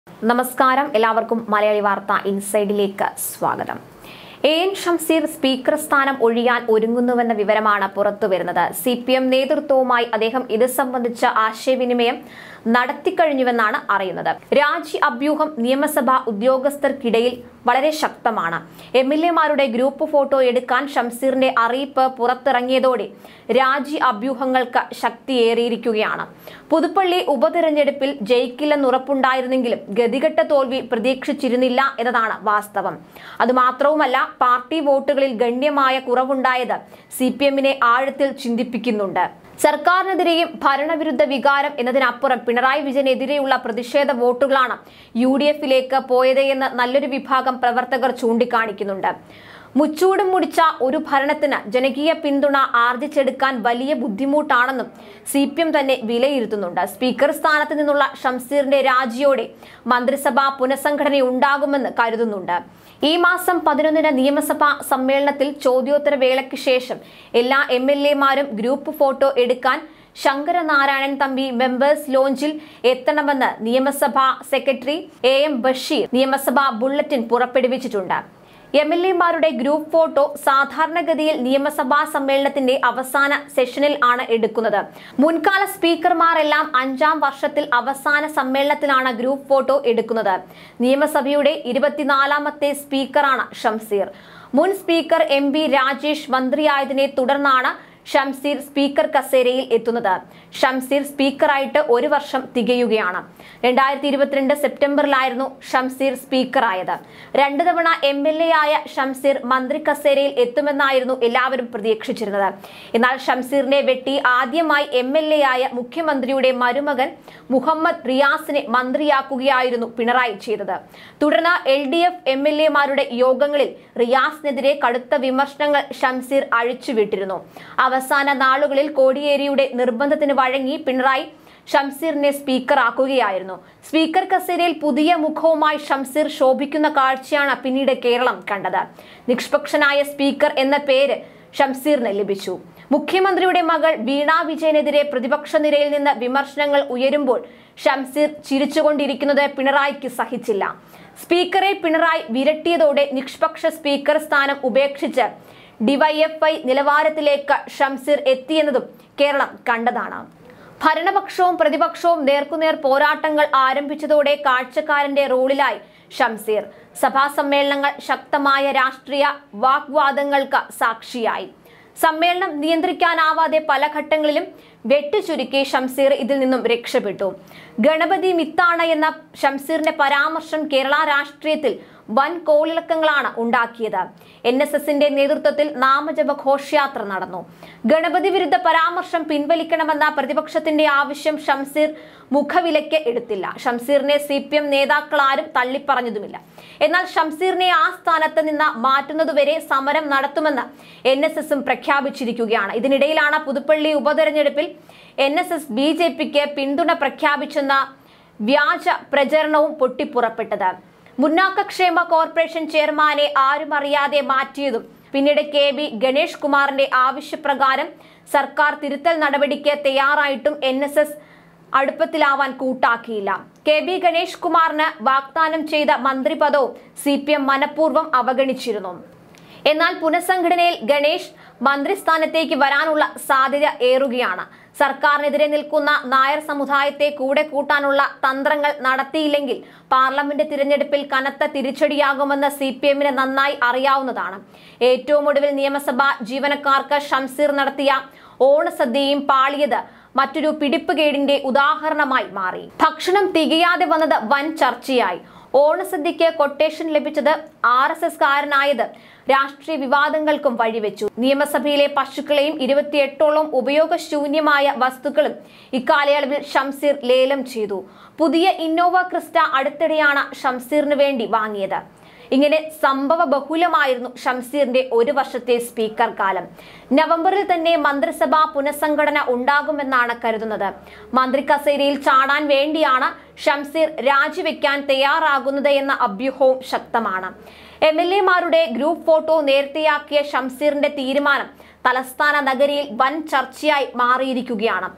നമസ്കാരം എല്ലാവർക്കും മലയാളി വാർത്ത ഇൻസൈഡിലേക്ക് സ്വാഗതം എ എൻ ഷംസീർ സ്പീക്കർ സ്ഥാനം ഒഴിയാൻ ഒരുങ്ങുന്നുവെന്ന വിവരമാണ് പുറത്തുവരുന്നത് സി പി എം നേതൃത്വവുമായി അദ്ദേഹം ഇത് സംബന്ധിച്ച ആശയവിനിമയം നടത്തിക്കഴിഞ്ഞുവെന്നാണ് അറിയുന്നത് രാജി അഭ്യൂഹം നിയമസഭാ ഉദ്യോഗസ്ഥർക്കിടയിൽ വളരെ ശക്തമാണ് എം എൽ എമാരുടെ ഗ്രൂപ്പ് ഫോട്ടോ എടുക്കാൻ ഷംസീറിന്റെ അറിയിപ്പ് പുറത്തിറങ്ങിയതോടെ രാജി അഭ്യൂഹങ്ങൾക്ക് ശക്തിയേറിയിരിക്കുകയാണ് പുതുപ്പള്ളി ഉപതെരഞ്ഞെടുപ്പിൽ ജയിക്കില്ലെന്നുറപ്പുണ്ടായിരുന്നെങ്കിലും ഗതികെട്ട തോൽവി പ്രതീക്ഷിച്ചിരുന്നില്ല എന്നതാണ് വാസ്തവം അതുമാത്രവുമല്ല പാർട്ടി വോട്ടുകളിൽ ഗണ്യമായ കുറവുണ്ടായത് സി പി എമ്മിനെ ആഴത്തിൽ ചിന്തിപ്പിക്കുന്നുണ്ട് സർക്കാരിനെതിരെയും ഭരണവിരുദ്ധ വികാരം എന്നതിനപ്പുറം പിണറായി വിജയനെതിരെയുള്ള പ്രതിഷേധ വോട്ടുകളാണ് യു ഡി എഫിലേക്ക് പോയത് എന്ന് നല്ലൊരു വിഭാഗം പ്രവർത്തകർ ചൂണ്ടിക്കാണിക്കുന്നുണ്ട് മുച്ചൂടും മുടിച്ച ഒരു ഭരണത്തിന് ജനകീയ പിന്തുണ ആർജിച്ചെടുക്കാൻ വലിയ ബുദ്ധിമുട്ടാണെന്നും സി പി എം തന്നെ വിലയിരുത്തുന്നുണ്ട് സ്പീക്കർ സ്ഥാനത്ത് നിന്നുള്ള ഷംസീറിന്റെ രാജിയോടെ മന്ത്രിസഭാ പുനഃസംഘടനയുണ്ടാകുമെന്ന് കരുതുന്നുണ്ട് ഈ മാസം പതിനൊന്നിന് നിയമസഭാ സമ്മേളനത്തിൽ ചോദ്യോത്തര വേളയ്ക്ക് ശേഷം എല്ലാ എം എൽ എമാരും ഗ്രൂപ്പ് ഫോട്ടോ എടുക്കാൻ ശങ്കരനാരായണൻ തമ്പി മെമ്പേഴ്സ് ലോഞ്ചിൽ എത്തണമെന്ന് നിയമസഭാ സെക്രട്ടറി എ എം ബഷീർ നിയമസഭാ ബുള്ളറ്റിൻ പുറപ്പെടുവിച്ചിട്ടുണ്ട് എം എൽ എമാരുടെ ഗ്രൂപ്പ് ഫോട്ടോ സാധാരണഗതിയിൽ നിയമസഭാ സമ്മേളനത്തിന്റെ അവസാന സെഷനിൽ ആണ് എടുക്കുന്നത് മുൻകാല സ്പീക്കർമാരെല്ലാം അഞ്ചാം വർഷത്തിൽ അവസാന സമ്മേളനത്തിലാണ് ഗ്രൂപ്പ് ഫോട്ടോ എടുക്കുന്നത് നിയമസഭയുടെ ഇരുപത്തിനാലാമത്തെ സ്പീക്കറാണ് ഷംസീർ മുൻ സ്പീക്കർ എം ബി രാജേഷ് മന്ത്രിയായതിനെ തുടർന്നാണ് ഷംസീർ സ്പീക്കർ കസേരയിൽ എത്തുന്നത് ഷംസീർ സ്പീക്കറായിട്ട് ഒരു വർഷം തികയുകയാണ് രണ്ടായിരത്തി ഇരുപത്തിരണ്ട് സെപ്റ്റംബറിലായിരുന്നു ഷംസീർ സ്പീക്കറായത് രണ്ടു തവണ എം എൽ എ ആയ ഷംസീർ മന്ത്രി കസേരയിൽ എത്തുമെന്നായിരുന്നു എല്ലാവരും പ്രതീക്ഷിച്ചിരുന്നത് എന്നാൽ ഷംസീറിനെ വെട്ടി ആദ്യമായി എം എൽ എ ആയ മുഖ്യമന്ത്രിയുടെ മരുമകൻ മുഹമ്മദ് റിയാസിനെ മന്ത്രിയാക്കുകയായിരുന്നു പിണറായി ചെയ്തത് തുടർന്ന് എൽ ഡി എഫ് എം എൽ എമാരുടെ യോഗങ്ങളിൽ റിയാസിനെതിരെ കടുത്ത വിമർശനങ്ങൾ ഷംസീർ അഴിച്ചുവിട്ടിരുന്നു അവസാന നാളുകളിൽ കോടിയേരിയുടെ നിർബന്ധത്തിന് വഴങ്ങി പിണറായി ഷംസീറിനെ സ്പീക്കറാക്കുകയായിരുന്നു സ്പീക്കർ കസേരയിൽ പുതിയ മുഖവുമായി ഷംസീർ ശോഭിക്കുന്ന കാഴ്ചയാണ് പിന്നീട് കേരളം കണ്ടത് നിഷ്പക്ഷനായ സ്പീക്കർ എന്ന പേര് ഷംസീറിന് ലഭിച്ചു മുഖ്യമന്ത്രിയുടെ മകൾ വീണ വിജയനെതിരെ പ്രതിപക്ഷ നിരയിൽ നിന്ന് വിമർശനങ്ങൾ ഉയരുമ്പോൾ ഷംസീർ ചിരിച്ചുകൊണ്ടിരിക്കുന്നത് പിണറായിക്ക് സഹിച്ചില്ല സ്പീക്കറെ പിണറായി വിരട്ടിയതോടെ നിഷ്പക്ഷ സ്പീക്കർ സ്ഥാനം ഉപേക്ഷിച്ച് ഡിവൈഎഫ്ഐ നിലവാരത്തിലേക്ക് ഷംസീർ എത്തിയെന്നതും കേരളം കണ്ടതാണ് ഭരണപക്ഷവും പ്രതിപക്ഷവും നേർക്കുനേർ പോരാട്ടങ്ങൾ ആരംഭിച്ചതോടെ കാഴ്ചക്കാരന്റെ റോളിലായി ഷംസീർ സഭാ സമ്മേളനങ്ങൾ ശക്തമായ രാഷ്ട്രീയ വാഗ്വാദങ്ങൾക്ക് സാക്ഷിയായി സമ്മേളനം നിയന്ത്രിക്കാനാവാതെ പല ഘട്ടങ്ങളിലും വെട്ടിച്ചുരുക്കി ഷംസീർ ഇതിൽ നിന്നും രക്ഷപ്പെട്ടു ഗണപതി മിത്താണ് എന്ന ഷംസീറിന്റെ പരാമർശം കേരള രാഷ്ട്രീയത്തിൽ വൻ കോളിളക്കങ്ങളാണ് ഉണ്ടാക്കിയത് എൻ എസ് എസിന്റെ നേതൃത്വത്തിൽ നാമജപ ഘോഷയാത്ര നടന്നു ഗണപതി വിരുദ്ധ പരാമർശം പിൻവലിക്കണമെന്ന പ്രതിപക്ഷത്തിന്റെ ആവശ്യം ഷംസീർ മുഖവിലയ്ക്ക് എടുത്തില്ല ഷംസീറിനെ സി പി എം നേതാക്കൾ ആരും തള്ളിപ്പറഞ്ഞതുമില്ല എന്നാൽ ഷംസീറിനെ ആ സ്ഥാനത്ത് നിന്ന് മാറ്റുന്നതുവരെ സമരം നടത്തുമെന്ന് എൻ എസ് എസും പ്രഖ്യാപിച്ചിരിക്കുകയാണ് ഇതിനിടയിലാണ് പുതുപ്പള്ളി ഉപതെരഞ്ഞെടുപ്പിൽ എൻ എസ് എസ് ബി ജെ പിക്ക് പിന്തുണ പ്രഖ്യാപിച്ചെന്ന വ്യാജ പ്രചരണവും പൊട്ടിപ്പുറപ്പെട്ടത് മുന്നാക്കക്ഷേമ കോർപ്പറേഷൻ ചെയർമാനെ ആരും അറിയാതെ മാറ്റിയതും പിന്നീട് കെ ബി ഗണേഷ് കുമാറിന്റെ ആവശ്യപ്രകാരം സർക്കാർ തിരുത്തൽ നടപടിക്ക് തയ്യാറായിട്ടും എൻ എസ് എസ് അടുപ്പത്തിലാവാൻ കൂട്ടാക്കിയില്ല കെ ബി ഗണേഷ് കുമാറിന് വാഗ്ദാനം ചെയ്ത മന്ത്രിപദവും സി പി എം മനഃപൂർവ്വം അവഗണിച്ചിരുന്നു എന്നാൽ പുനഃസംഘടനയിൽ ഗണേഷ് മന്ത്രിസ്ഥാനത്തേക്ക് വരാനുള്ള സാധ്യത ഏറുകയാണ് സർക്കാരിനെതിരെ നിൽക്കുന്ന നായർ സമുദായത്തെ കൂടെ കൂട്ടാനുള്ള തന്ത്രങ്ങൾ നടത്തിയില്ലെങ്കിൽ പാർലമെന്റ് തിരഞ്ഞെടുപ്പിൽ കനത്ത തിരിച്ചടിയാകുമെന്ന് സി പി എമ്മിന് നന്നായി അറിയാവുന്നതാണ് ഏറ്റവും ഒടുവിൽ നിയമസഭാ ജീവനക്കാർക്ക് ഷംസീർ നടത്തിയ ഓണസദ്യയും പാളിയത് മറ്റൊരു പിടിപ്പുകേടിന്റെ ഉദാഹരണമായി മാറി ഭക്ഷണം തികയാതെ വന്നത് വൻ ചർച്ചയായി ഓണസദ്യക്ക് കൊട്ടേഷൻ ലഭിച്ചത് ആർ എസ് എസ് കാരനായത് രാഷ്ട്രീയ വിവാദങ്ങൾക്കും വഴിവെച്ചു നിയമസഭയിലെ പശുക്കളെയും ഇരുപത്തിയെട്ടോളം ഉപയോഗശൂന്യമായ വസ്തുക്കളും ഇക്കാലയളവിൽ ഷംസീർ ലേലം ചെയ്തു പുതിയ ഇന്നോവ ക്രിസ്റ്റ അടുത്തിടെയാണ് ഷംസീറിന് വേണ്ടി വാങ്ങിയത് ഇങ്ങനെ സംഭവ ബഹുലമായിരുന്നു ഷംസീറിന്റെ ഒരു വർഷത്തെ സ്പീക്കർ കാലം നവംബറിൽ തന്നെ മന്ത്രിസഭാ പുനഃസംഘടന ഉണ്ടാകുമെന്നാണ് കരുതുന്നത് മന്ത്രി കസേരയിൽ ചാടാൻ വേണ്ടിയാണ് ഷംസീർ രാജിവെക്കാൻ തയ്യാറാകുന്നത് എന്ന അഭ്യൂഹവും ശക്തമാണ് എം എൽ എമാരുടെ ഗ്രൂപ്പ് ഫോട്ടോ നേരത്തെയാക്കിയ ഷംസീറിന്റെ തീരുമാനം തലസ്ഥാന നഗരിയിൽ വൻ ചർച്ചയായി മാറിയിരിക്കുകയാണ്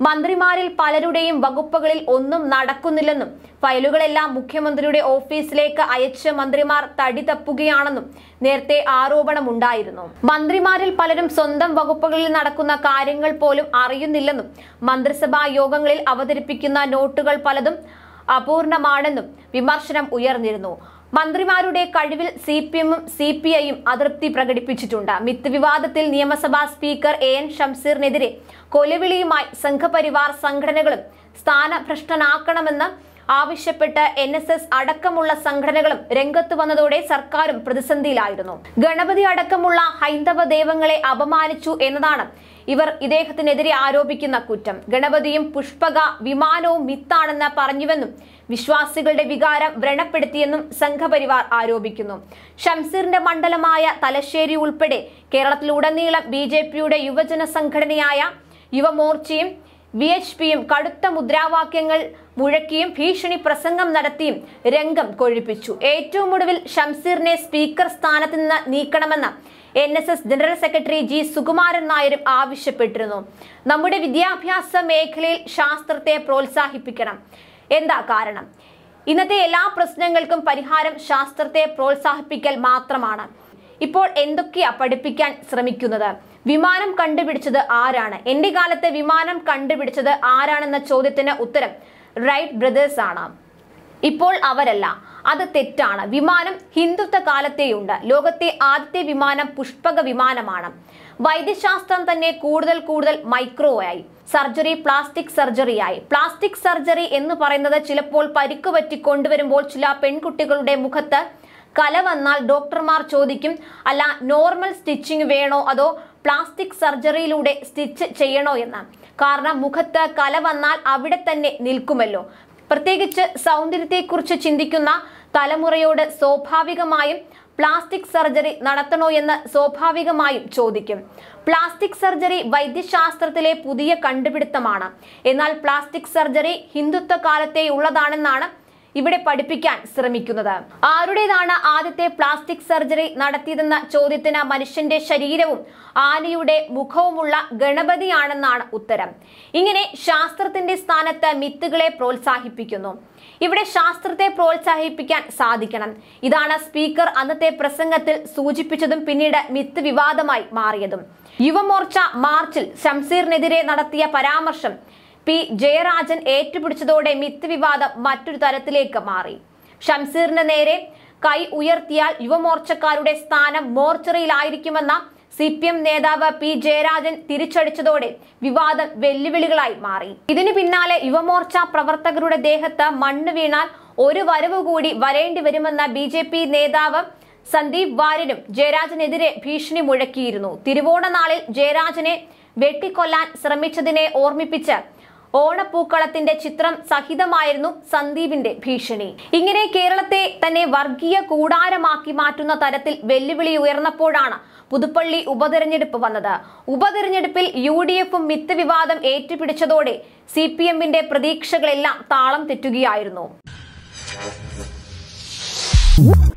മന്ത്രിമാരിൽ പലരുടെയും വകുപ്പുകളിൽ ഒന്നും നടക്കുന്നില്ലെന്നും ഫയലുകളെല്ലാം മുഖ്യമന്ത്രിയുടെ ഓഫീസിലേക്ക് അയച്ച് മന്ത്രിമാർ തടി തപ്പുകയാണെന്നും നേരത്തെ ആരോപണമുണ്ടായിരുന്നു മന്ത്രിമാരിൽ പലരും സ്വന്തം വകുപ്പുകളിൽ നടക്കുന്ന കാര്യങ്ങൾ പോലും അറിയുന്നില്ലെന്നും മന്ത്രിസഭാ യോഗങ്ങളിൽ അവതരിപ്പിക്കുന്ന നോട്ടുകൾ പലതും അപൂർണമാണെന്നും വിമർശനം ഉയർന്നിരുന്നു മന്ത്രിമാരുടെ കഴിവിൽ സി പി എമ്മും സി പി ഐയും അതൃപ്തി പ്രകടിപ്പിച്ചിട്ടുണ്ട് മിത്ത് വിവാദത്തിൽ നിയമസഭാ സ്പീക്കർ എ എൻ ഷംസീറിനെതിരെ കൊലവിളിയുമായി സംഘപരിവാർ സംഘടനകളും സ്ഥാനഭ്രഷ്ടനാക്കണമെന്ന് ആവശ്യപ്പെട്ട് എൻ എസ് എസ് അടക്കമുള്ള സംഘടനകളും രംഗത്ത് വന്നതോടെ സർക്കാരും പ്രതിസന്ധിയിലായിരുന്നു ഗണപതി അടക്കമുള്ള ഹൈന്ദവ ദൈവങ്ങളെ അപമാനിച്ചു എന്നതാണ് ഇവർ ഇദ്ദേഹത്തിനെതിരെ ആരോപിക്കുന്ന കുറ്റം ഗണപതിയും പുഷ്പക വിമാനവും മിത്താണെന്ന് പറഞ്ഞുവെന്നും വിശ്വാസികളുടെ വികാരം വ്രണപ്പെടുത്തിയെന്നും സംഘപരിവാർ ആരോപിക്കുന്നു ഷംസീറിന്റെ മണ്ഡലമായ തലശ്ശേരി ഉൾപ്പെടെ കേരളത്തിലുടനീളം ബി ജെ പിയുടെ യുവജന സംഘടനയായ യുവമോർച്ചയും വി എച്ച് പിയും കടുത്ത മുദ്രാവാക്യങ്ങൾ മുഴക്കിയും ഭീഷണി പ്രസംഗം നടത്തിയും രംഗം കൊഴിപ്പിച്ചു ഏറ്റവും ഒടുവിൽ ഷംസീറിനെ സ്പീക്കർ സ്ഥാനത്ത് നിന്ന് നീക്കണമെന്ന് N S S general secretary G Sukumaran നായരും ആവശ്യപ്പെട്ടിരുന്നു നമ്മുടെ വിദ്യാഭ്യാസ മേഖലയിൽ ശാസ്ത്രത്തെ പ്രോത്സാഹിപ്പിക്കണം എന്താ കാരണം ഇന്നത്തെ എല്ലാ പ്രശ്നങ്ങൾക്കും പരിഹാരം ശാസ്ത്രത്തെ പ്രോത്സാഹിപ്പിക്കൽ മാത്രമാണ് ഇപ്പോൾ എന്തൊക്കെയാ പഠിപ്പിക്കാൻ ശ്രമിക്കുന്നത് വിമാനം കണ്ടുപിടിച്ചത് ആരാണ് എന്റെ കാലത്ത് വിമാനം കണ്ടുപിടിച്ചത് ആരാണെന്ന ചോദ്യത്തിന് ഉത്തരം റൈറ്റ് ബ്രദേഴ്സ് ആണ് ഇപ്പോൾ അവരല്ല അത് തെറ്റാണ് വിമാനം ഹിന്ദുത്വ കാലത്തെയുണ്ട് ലോകത്തെ ആദ്യത്തെ വിമാനം പുഷ്പക വിമാനമാണ് വൈദ്യശാസ്ത്രം തന്നെ കൂടുതൽ കൂടുതൽ മൈക്രോ ആയി സർജറി പ്ലാസ്റ്റിക് സർജറിയായി പ്ലാസ്റ്റിക് സർജറി എന്ന് പറയുന്നത് ചിലപ്പോൾ പരിക്ക് പറ്റി കൊണ്ടുവരുമ്പോൾ ചില പെൺകുട്ടികളുടെ മുഖത്ത് കല വന്നാൽ ഡോക്ടർമാർ ചോദിക്കും അല്ല നോർമൽ സ്റ്റിച്ചിങ് വേണോ അതോ പ്ലാസ്റ്റിക് സർജറിയിലൂടെ സ്റ്റിച്ച് ചെയ്യണോ എന്ന് കാരണം മുഖത്ത് കല വന്നാൽ അവിടെ തന്നെ നിൽക്കുമല്ലോ പ്രത്യേകിച്ച് സൗന്ദര്യത്തെക്കുറിച്ച് ചിന്തിക്കുന്ന തലമുറയോട് സ്വാഭാവികമായും പ്ലാസ്റ്റിക് സർജറി നടത്തണോ എന്ന് സ്വാഭാവികമായും ചോദിക്കും പ്ലാസ്റ്റിക് സർജറി വൈദ്യശാസ്ത്രത്തിലെ പുതിയ കണ്ടുപിടുത്തമാണ് എന്നാൽ പ്ലാസ്റ്റിക് സർജറി ഹിന്ദുത്വ കാലത്തെ ഉള്ളതാണെന്നാണ് ഇവിടെ പഠിപ്പിക്കാൻ ശ്രമിക്കുന്നത് ആരുടേതാണ് ആദ്യത്തെ പ്ലാസ്റ്റിക് സർജറി നടത്തിയതെന്ന ചോദ്യത്തിന് മനുഷ്യന്റെ ശരീരവും ആനയുടെ മുഖവുമുള്ള ഗണപതിയാണെന്നാണ് ഉത്തരം ഇങ്ങനെ ശാസ്ത്രത്തിന്റെ സ്ഥാനത്ത് മിത്തുകളെ പ്രോത്സാഹിപ്പിക്കുന്നു ഇവിടെ ശാസ്ത്രത്തെ പ്രോത്സാഹിപ്പിക്കാൻ സാധിക്കണം ഇതാണ് സ്പീക്കർ അന്നത്തെ പ്രസംഗത്തിൽ സൂചിപ്പിച്ചതും പിന്നീട് മിത്ത് വിവാദമായി മാറിയതും യുവമോർച്ച മാർച്ചിൽ ഷംസീറിനെതിരെ നടത്തിയ പരാമർശം പി ജയരാജൻ ഏറ്റുപിടിച്ചതോടെ മിത്ത് വിവാദം മറ്റൊരു തരത്തിലേക്ക് മാറി ഷംസീറിന് നേരെ കൈ ഉയർത്തിയാൽ യുവമോർച്ചക്കാരുടെ സ്ഥാനം മോർച്ചറിയിലായിരിക്കുമെന്ന സി പി എം നേതാവ് പി ജയരാജൻ തിരിച്ചടിച്ചതോടെ വിവാദം വെല്ലുവിളികളായി മാറി ഇതിനു പിന്നാലെ യുവമോർച്ച പ്രവർത്തകരുടെ ദേഹത്ത് മണ്ണ് വീണാൽ ഒരു വരവ് കൂടി വരേണ്ടി വരുമെന്ന ബി ജെ പി നേതാവ് സന്ദീപ് വാര്യനും ജയരാജനെതിരെ ഭീഷണി മുഴക്കിയിരുന്നു തിരുവോണനാളിൽ ജയരാജനെ വെട്ടിക്കൊല്ലാൻ ശ്രമിച്ചതിനെ ഓർമ്മിപ്പിച്ച് ഓണപ്പൂക്കളത്തിന്റെ ചിത്രം സഹിതമായിരുന്നു സന്ദീപിന്റെ ഭീഷണി ഇങ്ങനെ കേരളത്തെ തന്നെ വർഗീയ കൂടാരമാക്കി മാറ്റുന്ന തരത്തിൽ വെല്ലുവിളി ഉയർന്നപ്പോഴാണ് പുതുപ്പള്ളി ഉപതെരഞ്ഞെടുപ്പ് വന്നത് ഉപതെരഞ്ഞെടുപ്പിൽ യു ഡി എഫും മിത്ത് വിവാദം ഏറ്റുപിടിച്ചതോടെ സി പി എമ്മിന്റെ പ്രതീക്ഷകളെല്ലാം താളം തെറ്റുകയായിരുന്നു